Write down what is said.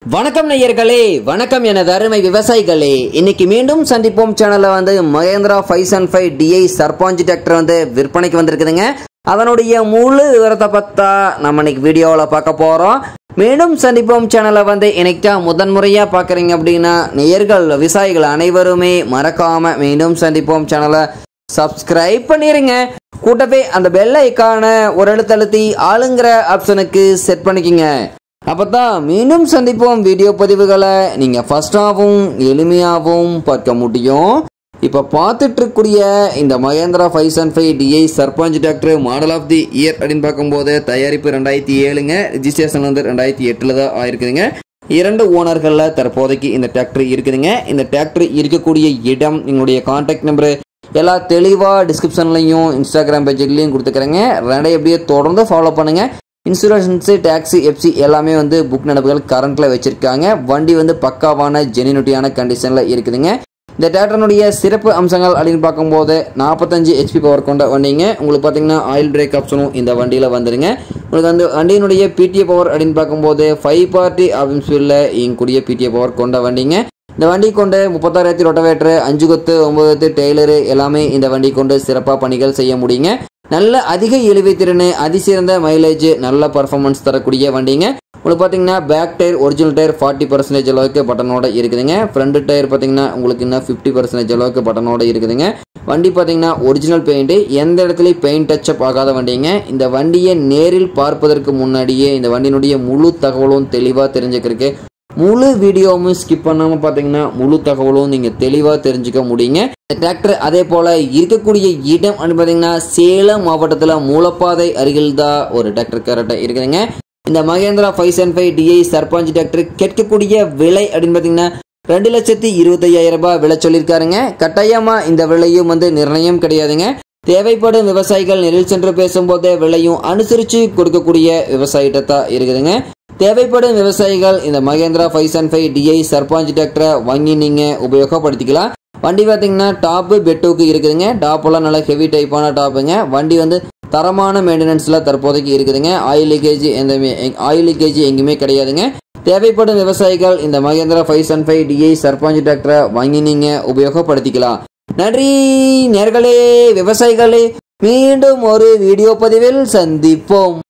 வணக்கம் நேயர்களே வணக்கம் எனது அருமை விவசாயிகளே இன்னைக்கு மீண்டும் சந்திப்போம் சேனல்ல வந்து Mahindra five and five DI Sarpanch tractor வந்து விற்பனைக்கு வந்திருக்குதுங்க அதனுடைய முழு விவரத்தை பத்தா நம்ம இன்னைக்கு வீடியோவில் பார்க்க போறோம் மீண்டும் சந்திப்போம் சேனலை வந்து இன்னைக்கு தான் முதன்முறையா பார்க்குறீங்க அப்படின்னா நேயர்கள் விவசாயிகள் அனைவருமே மறக்காம மீண்டும் சந்திப்போம் சேனலை சப்ஸ்கிரைப் பண்ணிருங்க கூட்டவே அந்த பெல் ஐக்கான ஒரு எழுத்தழுத்தி ஆளுங்கிற ஆப்ஷனுக்கு செட் பண்ணிக்கிங்க அப்பதான் மீண்டும் சந்திப்போம் வீடியோ பதிவுகளை நீங்கள் ஃபஸ்ட்டாகவும் எளிமையாகவும் பார்க்க முடியும் இப்போ பார்த்துட்டு இருக்கக்கூடிய இந்த Mahindra five seven five DI Sarpanch tractor model of the year அப்படின்னு பார்க்கும்போது தயாரிப்பு ரெண்டாயிரத்தி ஏழுங்க ரிஜிஸ்ட்ரேஷன் வந்து ரெண்டாயிரத்தி எட்டில் தான் ஆயிருக்குதுங்க இரண்டு ஓனர்களில் தற்போதைக்கு இந்த டிராக்டர் இருக்குதுங்க இந்த டிராக்டர் இருக்கக்கூடிய இடம் எங்களுடைய கான்டாக்ட் நம்பரு எல்லா தெளிவாக டிஸ்கிரிப்ஷன்லையும் இன்ஸ்டாகிராம் பேஜ்லையும் கொடுத்துக்கிறேங்க ரெண்டை எப்படியே தொடர்ந்து ஃபாலோ பண்ணுங்க இன்சூரன்ஸு டேக்ஸி எஃப்சி எல்லாமே வந்து புக் நடப்புகள் கரண்ட்டில் வச்சுருக்காங்க வண்டி வந்து பக்காவான ஜெனினுட்டியான கண்டிஷனில் இருக்குதுங்க இந்த டிராக்டர்னுடைய சிறப்பு அம்சங்கள் அப்படின்னு பார்க்கும்போது நாற்பத்தஞ்சு ஹெச்பி பவர் கொண்ட வண்டிங்க உங்களுக்கு பார்த்தீங்கன்னா ஆயில் பிரேக் ஆப்ஷனும் இந்த வண்டியில் வந்துடுங்க உங்களுக்கு வந்து வண்டியினுடைய பிடிஏ பவர் அப்படின்னு பார்க்கும்போது ஃபைவ் பார்ட்டி ஆப்ஷன் ஸ்பீடில் இயங்கக்கூடிய பிடிஏ பவர் கொண்ட வண்டிங்க இந்த வண்டி கொண்டு முப்பத்தாயிரத்தி ரொட்டவேட்டரு அஞ்சு கொத்து ஒன்பது கொத்து டெய்லரு எல்லாமே இந்த வண்டி கொண்டு சிறப்பாக பணிகள் செய்ய முடியுங்க நல்ல அதிக இழுவை திறன் அதிசிறந்த மைலேஜ் நல்ல பர்ஃபார்மன்ஸ் தரக்கூடிய வண்டிங்க உங்களுக்கு பார்த்தீங்கன்னா back tyre original tyre forty percentage அளவுக்கு பட்டனோட இருக்குதுங்க ஃப்ரண்ட் டயர் பார்த்தீங்கன்னா உங்களுக்கு இன்னும் ஃபிஃப்டி பர்சன்டேஜ் அளவுக்கு பட்டனோட இருக்குதுங்க வண்டி பார்த்தீங்கன்னா ஒரிஜினல் பெயிண்ட் எந்த இடத்துலையும் பெயிண்ட் டச்சப் ஆகாத வண்டிங்க இந்த வண்டியை நேரில் பார்ப்பதற்கு முன்னாடியே இந்த வண்டியினுடைய முழு தகவலும் தெளிவாக தெரிஞ்சுக்கிறதுக்கு முழு வீடியோவும் ஸ்கிப் பண்ணாமல் பார்த்தீங்கன்னா முழு தகவலும் நீங்கள் தெளிவாக தெரிஞ்சுக்க முடியுங்க இந்த டிராக்டர் அதே போல் இருக்கக்கூடிய இடம் அப்படின்னு பார்த்தீங்கன்னா சேலம் மாவட்டத்தில் மூலப்பாதை அருகில் தான் ஒரு டிராக்டர் கரெக்டாக இருக்குதுங்க இந்த Mahindra five seven five DI Sarpanch tractor கேட்கக்கூடிய விலை அப்படின்னு பார்த்தீங்கன்னா ரெண்டு லட்சத்தி இருபத்தையாயிரம் ரூபாய் விலை சொல்லியிருக்காருங்க கட்டாயமாக இந்த விலையும் வந்து நிர்ணயம் கிடையாதுங்க தேவைப்படும் விவசாயிகள் நெரில் சென்று பேசும்போது விலையும் அனுசரித்து கொடுக்கக்கூடிய விவசாயிட்ட தான் இருக்குதுங்க தேவைப்படும் விவசாயிகள் இந்த Mahindra five seven five DI Sarpanch டிராக்டரை வாங்கி நீங்கள் உபயோகப்படுத்திக்கலாம் வண்டி பார்த்தீங்கன்னா டாப்பு பெட்டுக்கு இருக்குதுங்க டாப்பெல்லாம் நல்லா ஹெவி டைப்பான டாப்புங்க வண்டி வந்து தரமான மெயின்டெனன்ஸில் தற்போதைக்கு இருக்குதுங்க ஆயில் லீக்கேஜ் எந்த ஆயில் லீக்கேஜ் எங்கேயுமே கிடையாதுங்க தேவைப்படும் விவசாயிகள் இந்த Mahindra five seven five DI Sarpanch டிராக்டரை வாங்கி நீங்கள் உபயோகப்படுத்திக்கலாம் நன்றி நேர்களே விவசாயிகளே மீண்டும் ஒரு வீடியோ பதிவில் சந்திப்போம்